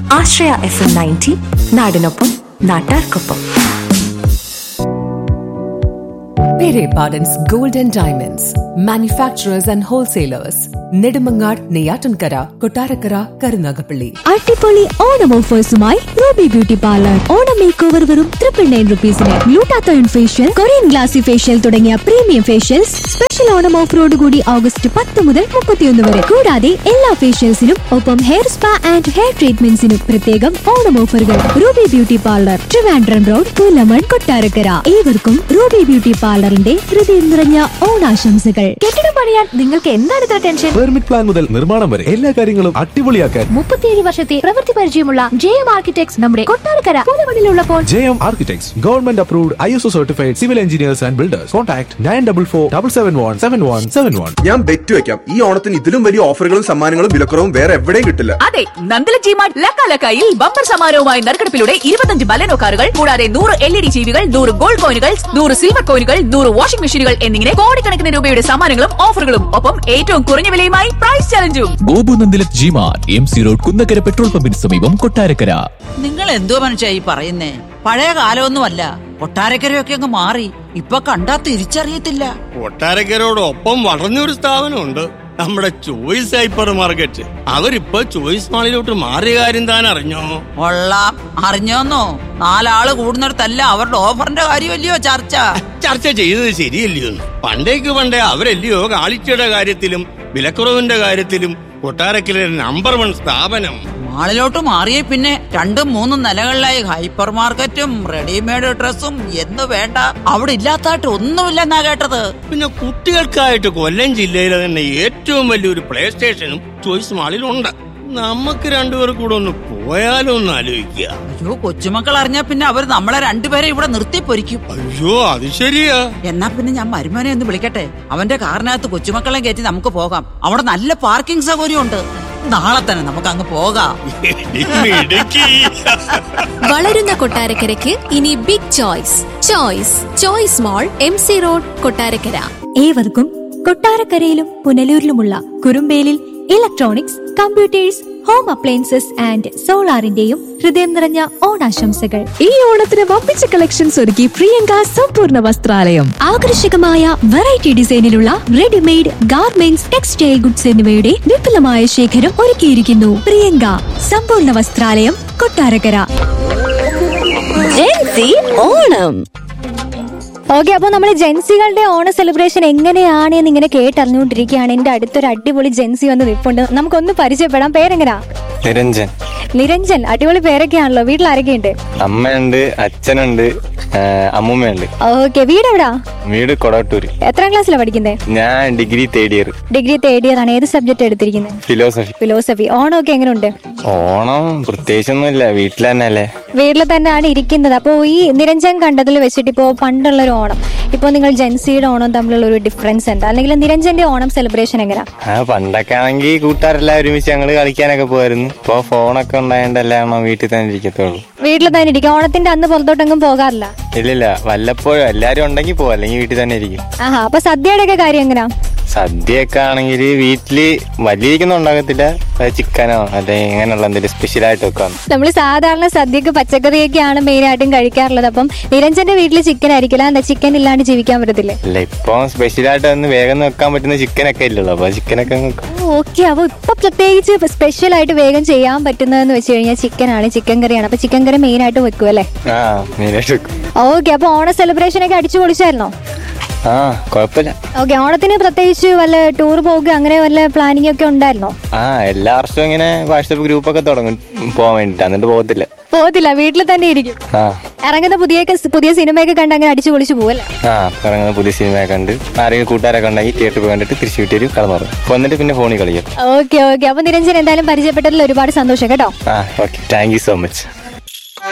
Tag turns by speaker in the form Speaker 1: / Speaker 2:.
Speaker 1: ആശ്രയ F M ninety നാടിനൊപ്പം നാട്ടാർക്കൊപ്പം
Speaker 2: Pere Pardon's Gold and Diamonds, manufacturers and wholesalers, Nedumangad, Neyatankara, Kotarakara, Karunagapalli.
Speaker 3: അടിപൊളി ഓണം ഓഫേഴ്സുമായി Ruby beauty parlour Onam makeover വെറും triple nine റുപ്പീസിന് glutathione facial Korean glassy facial തുടങ്ങിയ premium facials special Onam ഓഫറോട് കൂടി August പത്ത് മുതൽ മുപ്പത്തിയൊന്ന് വരെ കൂടാതെ എല്ലാ ഫേഷ്യൽസിനും ഒപ്പം ഹെയർ സ്പാ ആൻഡ് ഹെയർ ട്രീറ്റ്മെന്റ്സിനും പ്രത്യേകം ഓണം ഓഫറുകൾ Ruby beauty parlour Trivandrum road Pulamon Kottarakkara ഏവർക്കും റൂബി ബ്യൂട്ടി പാർലറിന്റെ ഹൃദയം നിറഞ്ഞ ഓണാശംസകൾ കെട്ടിടം പണിയാൻ നിങ്ങൾക്ക് എന്താണ് ഇത്ര ടെൻഷൻ
Speaker 4: പെർമിറ്റ് പ്ലാൻ മുതൽ നിർമ്മാണം വരെ എല്ലാ കാര്യങ്ങളും അടിപൊളിയാക്കാൻ
Speaker 3: മുപ്പത്തിയേഴ് വർഷത്തെ പ്രവൃത്തി പരിചയമുള്ള ജെ എം ആർക്കിടെക്ട്സ് നമ്മുടെ കൊട്ടാരക്കര പൂലമണിലുള്ളപ്പോൾ
Speaker 4: J M architects government approved I S O certified civil engineers and builders contact nine double four double seven one seven one seven one
Speaker 5: ഞാൻ ബെറ്റ് വെക്കാം ഈ ഓണത്തിന് ഇതിലും വലിയ ഓഫറുകളും സമ്മാനങ്ങളും വിലക്കുറവും വേറെ എവിടെയും കിട്ടില്ല
Speaker 6: അതെ നന്ദല ജിമാർട്ട് ലക്കാലക്കായിൽ ബമ്പർ സമാരവുമായി നറുക്കെടുപ്പിലൂടെ ഇരുപത്തഞ്ച് ബലനോ കാറുകൾ കൂടാതെ നൂറ് എൽ ഇ ഡി ജീവികൾ നൂറ് ഗോൾഡ് കോയിനുകൾ നൂറ് സിൽവർ കോയിനുകൾ നൂറ് വാഷിംഗ് മെഷീനുകൾ എന്നിങ്ങനെ കോടിക്കണക്കിന് രൂപയുടെ സമ്മാനങ്ങളും ഓഫറുകളും ഒപ്പം ഏറ്റവും കുറഞ്ഞ വിലയുമായി പ്രൈസ് ചലഞ്ചും
Speaker 7: ഗോപുനന്ദിലത് G mart M C road Kunnakkara petrol pump സമീപം കൊട്ടാരക്കര
Speaker 8: നിങ്ങൾ എന്തോ മനുഷ്യ ഈ പറയുന്നേ പഴയ കാലമൊന്നുമല്ല കൊട്ടാരക്കരയൊക്കെ അങ്ങ് മാറി ഇപ്പൊ കണ്ടാ തിരിച്ചറിയത്തില്ല
Speaker 9: കൊട്ടാരക്കരോടൊപ്പം വളർന്നൊരു സ്ഥാപനമുണ്ട് നമ്മുടെ ചോയ്സ് ഹൈപ്പർ മാർക്കറ്റ് അവരിപ്പോ ചോയ്സ് മാളിലോട്ട് മാറിയ കാര്യം താൻ അറിഞ്ഞോ
Speaker 8: കൊള്ളാം അറിഞ്ഞോന്നോ നാലാള് കൂടുന്നിടത്തല്ല അവരുടെ ഓഫറിന്റെ കാര്യമല്ലയോ ചർച്ച
Speaker 9: ചർച്ച ചെയ്തത് ശരിയല്ലയോ പണ്ടേക്ക് പണ്ടേ അവരല്ലയോ കാളിച്ചയുടെ കാര്യത്തിലും വിലക്കുറവിന്റെ കാര്യത്തിലും കൊട്ടാരക്കര നമ്പർ വൺ സ്ഥാപനം
Speaker 8: മാളിലോട്ട് മാറിയ പിന്നെ രണ്ടും മൂന്നും നിലകളിലായി ഹൈപ്പർ മാർക്കറ്റും റെഡിമെയ്ഡ് ഡ്രസ്സും എന്ന് വേണ്ട അവിടെ ഇല്ലാത്തായിട്ട് ഒന്നുമില്ലെന്നാ കേട്ടത്
Speaker 9: പിന്നെ കുട്ടികൾക്കായിട്ട് കൊല്ലം ജില്ലയിലെ തന്നെ ഏറ്റവും വലിയൊരു പ്ലേ സ്റ്റേഷനും ചോയ്സ് മാളിലുണ്ട് നമുക്ക് രണ്ടുപേർ കൂടെ ഒന്ന് പോയാലോ ഒന്ന് ആലോചിക്കുക
Speaker 8: അയ്യോ കൊച്ചുമക്കൾ അറിഞ്ഞാ പിന്നെ അവർ നമ്മളെ രണ്ടുപേരെ ഇവിടെ നിർത്തി പൊരിക്കും
Speaker 9: അയ്യോ അത് ശരിയാ
Speaker 8: എന്നാ പിന്നെ ഞാൻ മരുമോനെ ഒന്ന് വിളിക്കട്ടെ അവന്റെ കാറിനകത്ത് കൊച്ചുമക്കളെ കയറ്റി നമുക്ക് പോകാം അവിടെ നല്ല പാർക്കിംഗ് സൗകര്യമുണ്ട് നാളെ തന്നെ നമുക്ക് അങ്ങ് പോകാം
Speaker 9: മിടുക്കി
Speaker 10: വളരുന്ന കൊട്ടാരക്കരയ്ക്ക് ഇനി big choice choice choice mall M C road Kottarakkara
Speaker 3: ഏവർക്കും കൊട്ടാരക്കരയിലും പുനലൂരിലുമുള്ള കുറുമ്പേലിൽ electronics computers home appliances and സോളാറിന്റെയും ഹൃദയം നിറഞ്ഞ ഓണാശംസകൾ
Speaker 2: ഈ ഓണത്തിന് വമ്പിച്ച കളക്ഷൻസ് ഒരുക്കി പ്രിയങ്ക സമ്പൂർണ്ണ വസ്ത്രാലയം
Speaker 3: ആകർഷകമായ വെറൈറ്റി ഡിസൈനിലുള്ള റെഡിമെയ്ഡ് ഗാർമെന്റ്സ് ടെക്സ്റ്റൈൽ ഗുഡ്സ് എന്നിവയുടെ വിപുലമായ ശേഖരം ഒരുക്കിയിരിക്കുന്നു പ്രിയങ്ക സമ്പൂർണ്ണ വസ്ത്രാലയം കൊട്ടാരക്കര ഓണം ഓക്കെ അപ്പോൾ നമ്മൾ ജെൻസികളുടെ ഓണ സെലിബ്രേഷൻ എങ്ങനെയാണ് എന്ന് ഇങ്ങനെ കേട്ടറിഞ്ഞുകൊണ്ടിരിക്കുകയാണ് എന്റെ അടുത്തൊരു അടിപൊളി ജെൻസി വന്ന് നിൽപ്പുണ്ട് നമുക്കൊന്ന് പരിചയപ്പെടാം പേരെങ്ങനാ
Speaker 11: നിരഞ്ജൻ
Speaker 3: നിരഞ്ജൻ അടിപൊളി പേരൊക്കെയാണല്ലോ വീട്ടിൽ ആരൊക്കെയുണ്ട്
Speaker 11: അമ്മയുണ്ട് അച്ഛനുണ്ട് ആ, അമ്മൂമ്മയുണ്ട്
Speaker 3: ഓക്കെ വീട് എവിടാ
Speaker 11: വീട് കൊടവട്ടൂര്
Speaker 3: എത്രാം ക്ലാസ്സിലാണ് പഠിക്കുന്നത്
Speaker 11: ഞാൻ degree third year
Speaker 3: degree third year ആണ് ഏത് സബ്ജക്ട് എടുത്തിരിക്കുന്നത്
Speaker 11: ഫിലോസഫി
Speaker 3: ഫിലോസഫി ഓണമൊക്കെ എങ്ങനെയുണ്ട്
Speaker 11: ഓണം പ്രത്യേകിച്ചൊന്നുമില്ല വീട്ടിൽ തന്നെ അല്ലേ
Speaker 3: വീട്ടിൽ തന്നെയാണ് ഇരിക്കുന്നത് അപ്പോൾ ഈ നിരഞ്ജൻ കണ്ടതിൽ വെച്ചിട്ട് ഇപ്പോൾ പണ്ടുള്ള ഒരു ഓണം ഇപ്പോൾ നിങ്ങൾ ജെൻസിയുടെ ഓണം തമ്മിലുള്ള ഒരു ഡിഫറൻസ് എന്താ അല്ലെങ്കിൽ നിരഞ്ജന്റെ ഓണം സെലിബ്രേഷൻ എങ്ങനെയാ
Speaker 11: ആ പണ്ടൊക്കെ ആണെങ്കിൽ കൂട്ടുകാരെല്ലാം ഒരുമിച്ച് ഞങ്ങള് കളിക്കാനൊക്കെ പോയിരുന്നു ഇപ്പൊ ഫോണൊക്കെ ഉണ്ടായതുകൊണ്ട് എല്ലാം വീട്ടിൽ തന്നെ ഇരിക്കത്തുള്ളൂ
Speaker 3: വീട്ടിൽ തന്നെ ഇരിക്കും ഓണത്തിന്റെ അന്ന് പുറത്തോട്ടെങ്ങും പോകാറില്ല
Speaker 11: ഇല്ലില്ല വല്ലപ്പോഴും എല്ലാരും ഉണ്ടെങ്കിൽ പോവാ അല്ലെങ്കിൽ വീട്ടിൽ തന്നെ ഇരിക്കും
Speaker 3: ആഹാ അപ്പൊ സദ്യയുടെ ഒക്കെ കാര്യം എങ്ങനെയാ
Speaker 11: സദ്യയൊക്കെ ആണെങ്കിൽ വീട്ടില് വലിയ ഇരിക്കൊന്നും ഉണ്ടാകത്തില്ല ചിക്കനോ അല്ലെങ്കിൽ ഇങ്ങനെയുള്ള എന്തെങ്കിലും സ്പെഷ്യൽ ആയിട്ട് വെക്കാം
Speaker 3: നമ്മൾ സാധാരണ സദ്യക്ക് പച്ചക്കറിയൊക്കെയാണ് മെയിൻ ആയിട്ടും കഴിക്കാറുള്ളത് അപ്പം നിരഞ്ജന്റെ വീട്ടിൽ ചിക്കൻ ആയിരിക്കില്ല എന്താ ചിക്കൻ ഇല്ലാണ്ട് ജീവിക്കാൻ പറ്റത്തില്ലേ
Speaker 11: അല്ല ഇപ്പൊ സ്പെഷ്യൽ ആയിട്ട് ഒന്ന് വേഗം വെക്കാൻ പറ്റുന്ന ചിക്കനൊക്കെ ഇല്ലല്ലോ അപ്പൊ ചിക്കനൊക്കെ അങ്ങ് വെക്കും
Speaker 3: ഓക്കെ അപ്പൊ ഇപ്പൊ പ്രത്യേകിച്ച് സ്പെഷ്യൽ ആയിട്ട് വേഗം ചെയ്യാൻ പറ്റുന്നതെന്ന് വെച്ച് കഴിഞ്ഞാൽ ചിക്കൻ ആണ് ചിക്കൻ കറിയാണ് അപ്പൊ ചിക്കൻ കറി മെയിൻ ആയിട്ട് വെക്കും അല്ലേ
Speaker 11: ആ മെയിനായിട്ട് വെക്കും
Speaker 3: ഓക്കെ അപ്പൊ ഓണ സെലിബ്രേഷൻ ഒക്കെ അടിച്ചു പൊളിച്ചായിരുന്നോ
Speaker 11: ആ കുഴപ്പമില്ല
Speaker 3: ഓക്കെ ഓണത്തിന് പ്രത്യേകിച്ച് വല്ല ടൂർ പോകുക അങ്ങനെ വല്ല പ്ലാനിങ് ഒക്കെ ഉണ്ടായിരുന്നോ
Speaker 11: ആ എല്ലാ വർഷവും ഇങ്ങനെ വാട്സപ്പ് ഗ്രൂപ്പൊക്കെ തുടങ്ങും പോവാൻ വേണ്ടിട്ട് എന്നിട്ട് പോകത്തില്ല
Speaker 3: പോകത്തില്ല വീട്ടിൽ തന്നെ ഇരിക്കും
Speaker 11: ആ
Speaker 3: ഇറങ്ങുന്ന പുതിയ പുതിയ സിനിമയൊക്കെ കണ്ട് അങ്ങനെ അടിച്ചു പൊളിച്ചു പോവല്ലേ
Speaker 11: ആ ഇറങ്ങുന്ന പുതിയ സിനിമയൊക്കെ കണ്ട് ആരെങ്കിലും കൂട്ടുകാരൊക്കെ ഉണ്ടെങ്കിൽ തിയേറ്ററിൽ പോയി കണ്ടിട്ട് തിരിച്ചു വീട്ടിൽ കടന്നുറങ്ങും വന്നിട്ട് പിന്നെ ഫോണിൽ കളിക്കും
Speaker 3: ഓക്കെ ഓക്കെ അപ്പൊ നിരഞ്ജൻ എന്തായാലും പരിചയപ്പെട്ടതിൽ ഒരുപാട് സന്തോഷം കേട്ടോ
Speaker 11: ആ okay thank you so much